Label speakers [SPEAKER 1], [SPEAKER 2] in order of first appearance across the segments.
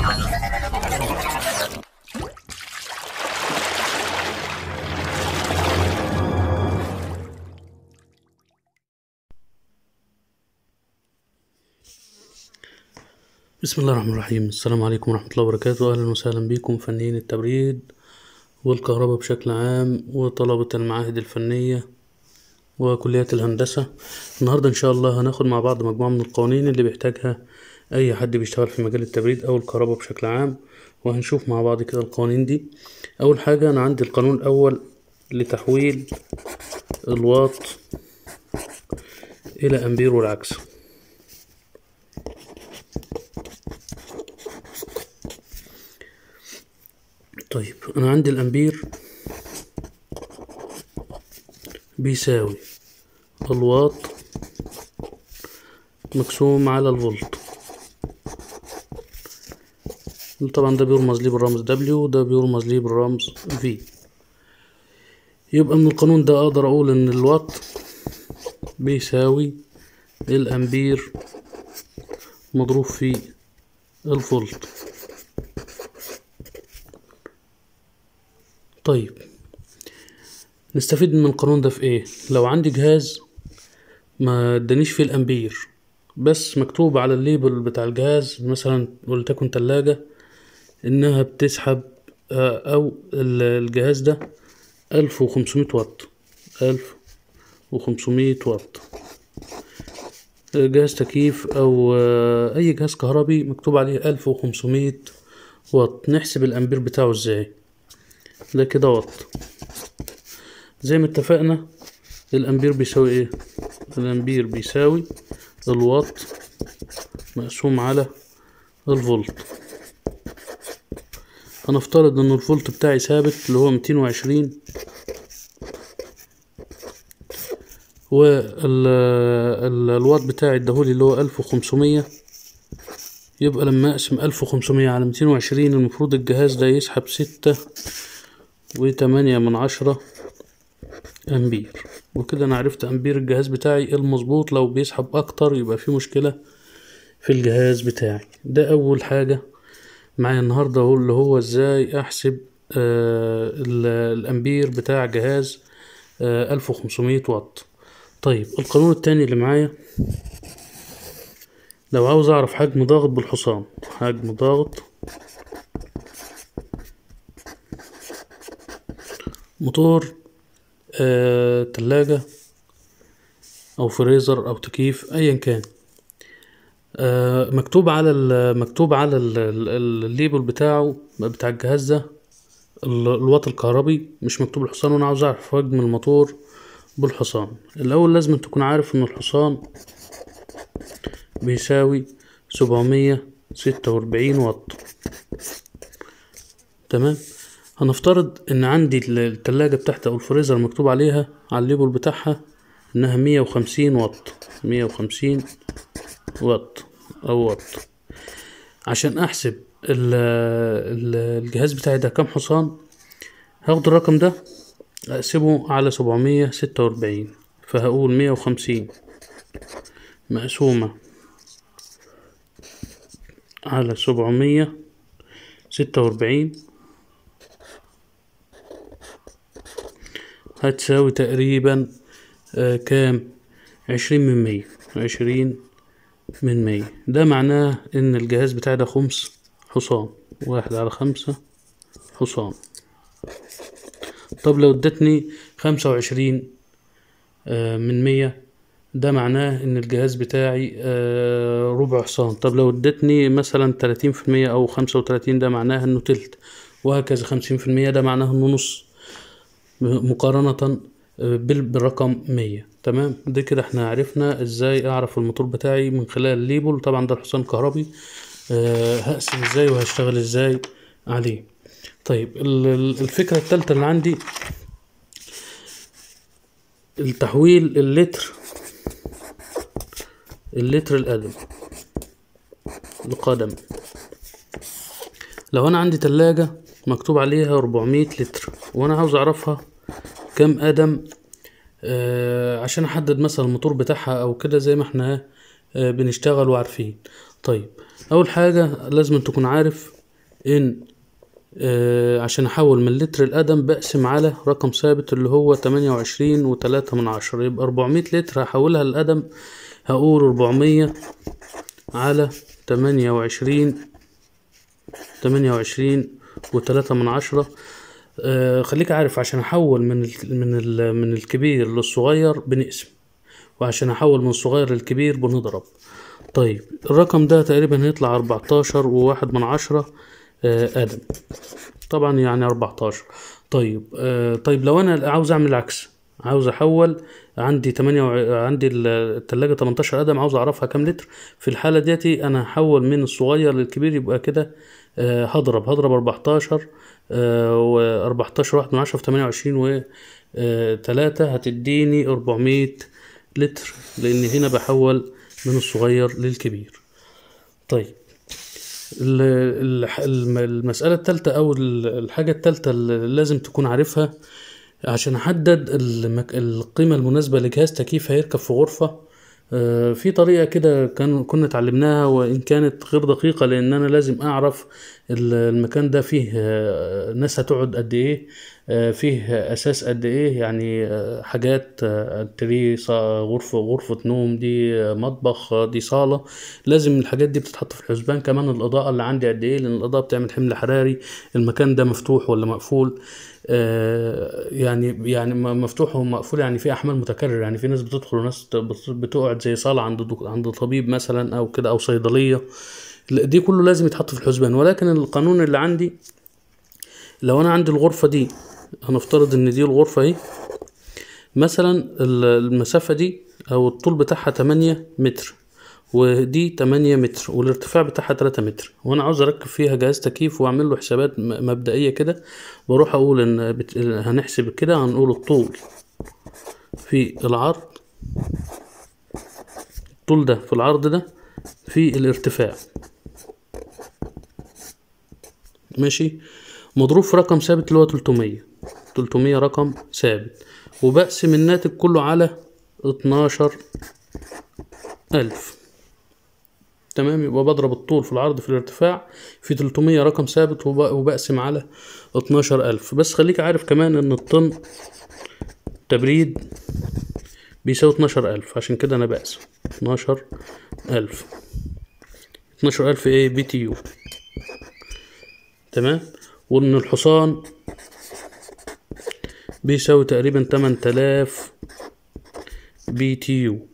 [SPEAKER 1] بسم الله الرحمن الرحيم السلام عليكم ورحمة الله وبركاته أهلا وسهلا بكم فنيين التبريد والكهرباء بشكل عام وطلبة المعاهد الفنية وكليات الهندسة النهاردة إن شاء الله هناخد مع بعض مجموعة من القوانين اللي بيحتاجها أي حد بيشتغل في مجال التبريد أو الكهرباء بشكل عام وهنشوف مع بعض كده القوانين دي أول حاجة أنا عندي القانون الأول لتحويل الواط إلى أمبير والعكس طيب انا عندي الامبير بيساوي الواط مقسوم على الفولت طبعا ده بيرمز ليه بالرمز W وده بيرمز ليه بالرمز V يبقى من القانون ده اقدر اقول ان الوات بيساوي الامبير مضروب في الفولت طيب نستفيد من القانون ده في ايه لو عندي جهاز ما ادانيش فيه الامبير بس مكتوب على الليبل بتاع الجهاز مثلا ولتكن تلاجة انها بتسحب او الجهاز ده الف وخمسمية واط الف وخمسمية واط جهاز تكييف او اي جهاز كهربي مكتوب عليه الف وخمسمية واط نحسب الامبير بتاعه ازاي ده كده واط زي ما اتفقنا الامبير بيساوي ايه الامبير بيساوي الواط مقسوم على الفولت هنفترض ان الفولت بتاعي ثابت اللي هو ميتين وعشرين والواط بتاعي اداهولي اللي هو الف وخمسمية يبقى لما اقسم الف وخمسمية على ميتين وعشرين المفروض الجهاز ده يسحب ستة وتمانية من عشرة أمبير وكده أنا عرفت أمبير الجهاز بتاعي المظبوط لو بيسحب أكتر يبقى في مشكلة في الجهاز بتاعي ده أول حاجة معايا النهاردة هو اللي هو إزاي أحسب آه الأمبير بتاع جهاز ألف آه وخمسمية واط طيب القانون التاني اللي معايا لو عاوز أعرف حجم ضاغط بالحصان حجم ضاغط موتور آه، تلاجة أو فريزر أو تكييف أيا كان آه، مكتوب على مكتوب على الليبل بتاعه بتاع الجهاز ده الواط الكهربي مش مكتوب الحصان وأنا عاوز أعرف حجم الموتور بالحصان الأول لازم تكون عارف إن الحصان بيساوي سبعمية ستة وأربعين واط تمام هنفترض ان عندي التلاجة بتاعتي او الفريزر مكتوب عليها على الليبل بتاعها انها مية وخمسين واط مية وخمسين واط او واط عشان احسب الجهاز بتاعي ده كام حصان هاخد الرقم ده اقسمه على سبعمية ستة واربعين فهقول مية وخمسين مقسومة على سبعمية ستة واربعين هتساوي تقريبا آه كام عشرين من مية عشرين من مية ده معناه ان الجهاز بتاعي ده خمس حصان واحد على خمسة حصان طب لو ادتني خمسة وعشرين آه من مية ده معناه ان الجهاز بتاعي آه ربع حصان طب لو ادتني مثلا تلاتين في المية او خمسة وتلاتين ده معناه انه تلت وهكذا خمسين في المية ده معناه انه نص مقارنة بالرقم مية تمام ده كده احنا عرفنا ازاي اعرف الموتور بتاعي من خلال الليبل طبعا ده الحصان كهربي أه هقسم ازاي وهشتغل ازاي عليه طيب الفكرة التالتة اللي عندي التحويل اللتر اللتر القدم القدم لو انا عندي تلاجة مكتوب عليها 400 لتر وانا عاوز اعرفها كام قدم آه عشان احدد مثلا الموتور بتاعها او كده زي ما احنا آه بنشتغل وعارفين طيب اول حاجة لازم تكون عارف ان آه عشان احول من لتر القدم بقسم على رقم ثابت اللي هو تمانية وعشرين وتلاتة من عشرة يبقى اربعمية لتر هحولها للقدم هقول اربعمية على تمانية وعشرين تمانية وعشرين وتلاتة من عشرة آه خليك عارف عشان احول من ال من ال من الكبير للصغير بنقسم وعشان احول من الصغير للكبير بنضرب طيب الرقم ده تقريبا هيطلع اربعتاشر وواحد من عشرة آه قدم طبعا يعني اربعتاشر طيب آه طيب لو انا عاوز اعمل العكس عاوز احول عندي تمانية وع... عندي ال- التلاجة 18 قدم عاوز اعرفها كام لتر في الحالة ديتي انا هحول من الصغير للكبير يبقى كده آه هضرب هضرب 14 آه و 14 واحد من عشرة في 28 و آه تلاتة هتديني 400 لتر لان هنا بحول من الصغير للكبير طيب ال- ال- الم- المسألة التالتة أو ال- الحاجة التالتة اللي لازم تكون عارفها عشان أحدد المك... القيمة المناسبة لجهاز تكييف هيركب في غرفة آه، في طريقة كده كان كنا اتعلمناها وإن كانت غير دقيقة لأن أنا لازم أعرف ال- المكان ده فيه آه، ناس هتقعد قد إيه آه، فيه أساس قد إيه يعني آه، حاجات آه، تري صا- غرفة غرفة نوم دي آه، مطبخ آه، دي صالة لازم الحاجات دي بتتحط في الحسبان كمان الإضاءة اللي عندي قد إيه لأن الإضاءة بتعمل حمل حراري المكان ده مفتوح ولا مقفول آه، يعني يعني م- مفتوح ومقفول يعني في احمال متكرره يعني في ناس بتدخل وناس ت- بت- بتقعد زي صاله عند دك- عند طبيب مثلا او كده او صيدليه لا، دي كله لازم يتحط في الحسبان ولكن القانون اللي عندي لو انا عندي الغرفه دي هنفترض ان دي الغرفه اهي مثلا ال- المسافه دي او الطول بتاعها 8 متر ودي 8 متر والارتفاع بتاعها 3 متر وانا عاوز اركب فيها جهاز تكييف واعمل له حسابات م- مبدئيه كده بروح اقول ان بت... هنحسب كده هنقول الطول في العرض الطول ده في العرض ده في الارتفاع ماشي مضروب في رقم ثابت اللي هو 300 300 رقم ثابت وبقسم الناتج كله على 12 ألف تمام يبقى بضرب الطول في العرض في الارتفاع في 300 رقم ثابت وب- وبقسم على 12 ألف بس خليك عارف كمان إن الطن تبريد بيساوي 12 ألف عشان كده أنا بقسم 12 ألف 12 ألف إيه بي تي يو تمام وإن الحصان بيساوي تقريبا 8000 بي تي يو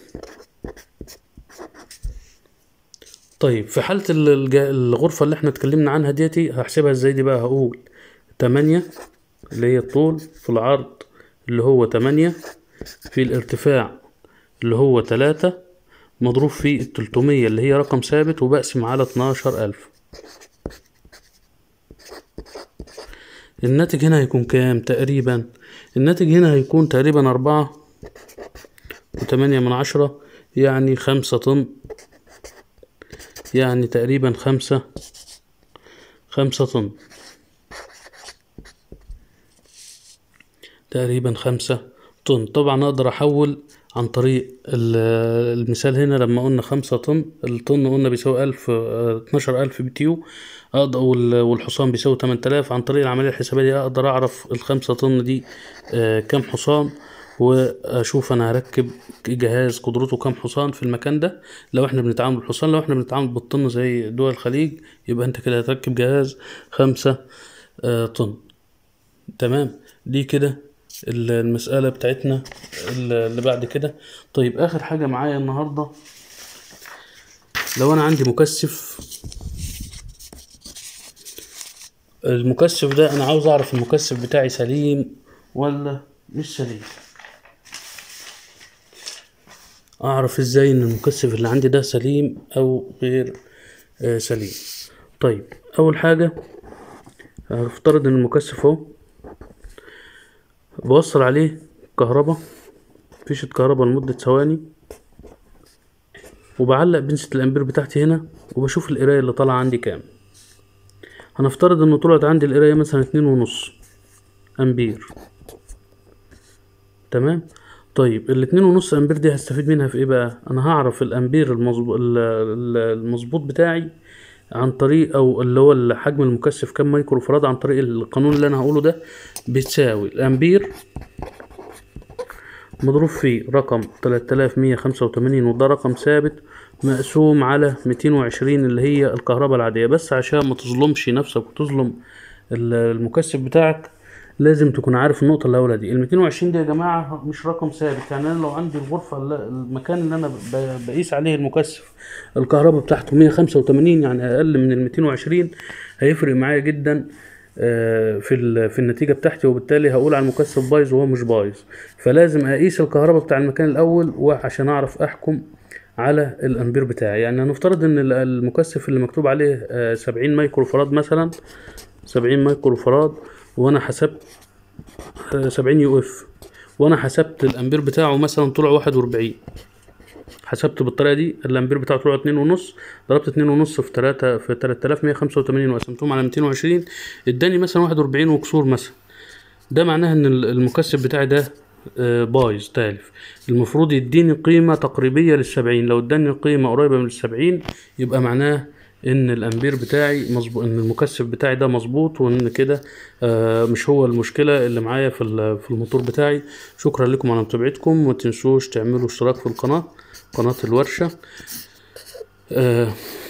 [SPEAKER 1] طيب في حالة ال- الج- الغرفة اللي احنا اتكلمنا عنها ديتي هحسبها ازاي دي بقى هقول تمانية اللي هي الطول في العرض اللي هو تمانية في الارتفاع اللي هو تلاتة مضروب في التلتمية اللي هي رقم ثابت وبقسم على اتناشر ألف الناتج هنا هيكون كام تقريبا الناتج هنا هيكون تقريبا أربعة وتمانية من عشرة يعني خمسة طن يعني تقريبا خمسة خمسة طن تقريبا خمسة طن طبعا اقدر احول عن طريق ال- المثال هنا لما قلنا خمسة طن الطن قلنا بيساوي ألف اتناشر ألف بي تيو أقدر وال- والحصان بيساوي تمن تلاف عن طريق العملية الحسابية دي أقدر أعرف الخمسة طن دي آه، كام حصان وأشوف أنا هركب جهاز قدرته كام حصان في المكان ده لو احنا بنتعامل بالحصان لو احنا بنتعامل بالطن زي دول الخليج يبقى انت كده هتركب جهاز خمسة آه، طن تمام دي كده ال- المسألة بتاعتنا ال- اللي بعد كده طيب آخر حاجة معايا النهاردة لو أنا عندي مكثف المكثف ده أنا عاوز أعرف المكثف بتاعي سليم ولا مش سليم أعرف إزاي إن المكثف اللي عندي ده سليم أو غير آه، سليم طيب أول حاجة هفترض إن المكثف أهو بوصل عليه كهرباء فيشة كهرباء لمدة ثواني وبعلق بنسة الأمبير بتاعتي هنا وبشوف القراية اللي طالعة عندي كام هنفترض إن طلعت عندي القراية مثلا اتنين ونص أمبير تمام طيب الاتنين ونص امبير دي هستفيد منها في ايه بقى انا هعرف الامبير المظبوط المظبوط بتاعي عن طريق او اللي هو حجم المكثف كام مايكرو فراد عن طريق القانون اللي انا هقوله ده بتساوي الامبير مضروب في رقم 3185 وده رقم ثابت مقسوم على 220 اللي هي الكهرباء العادية بس عشان ما تظلمش نفسك وتظلم المكثف بتاعك لازم تكون عارف النقطة الأولى دي ال 220 دي يا جماعة مش رقم ثابت يعني أنا لو عندي الغرفة المكان اللي أنا بقيس عليه المكثف الكهرباء بتاعته 185 يعني أقل من ال 220 هيفرق معايا جدا في في النتيجة بتاعتي وبالتالي هقول على المكثف بايظ وهو مش بايظ فلازم أقيس الكهرباء بتاع المكان الأول وعشان أعرف أحكم على الأمبير بتاعي يعني هنفترض إن المكثف اللي مكتوب عليه 70 مايكرو فراد مثلا 70 مايكرو فراد وانا حسبت سبعين يو اف وانا حسبت الامبير بتاعه مثلا طلع واحد واربعين حسبت بالطريقه دي الامبير بتاعه طلع اتنين ونص ضربت اتنين ونص في تلاتة في تلات الاف مية خمسة وتمانين وقسمتهم على ميتين وعشرين اداني مثلا واحد واربعين وكسور مثلا ده معناه ان المكثف بتاعي ده بايظ تالف المفروض يديني قيمة تقريبية للسبعين لو اداني قيمة قريبة من السبعين يبقى معناه ان الامبير بتاعي مظبوط ان المكثف بتاعي ده مظبوط وان كده آه مش هو المشكله اللي معايا في في الموتور بتاعي شكرا لكم على متابعتكم وما تنسوش تعملوا اشتراك في القناه قناه الورشه آه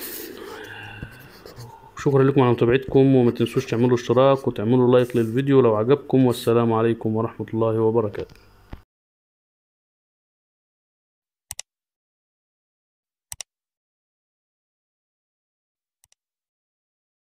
[SPEAKER 1] شكرا لكم على متابعتكم وما تنسوش تعملوا اشتراك وتعملوا لايك للفيديو لو عجبكم والسلام عليكم ورحمه الله وبركاته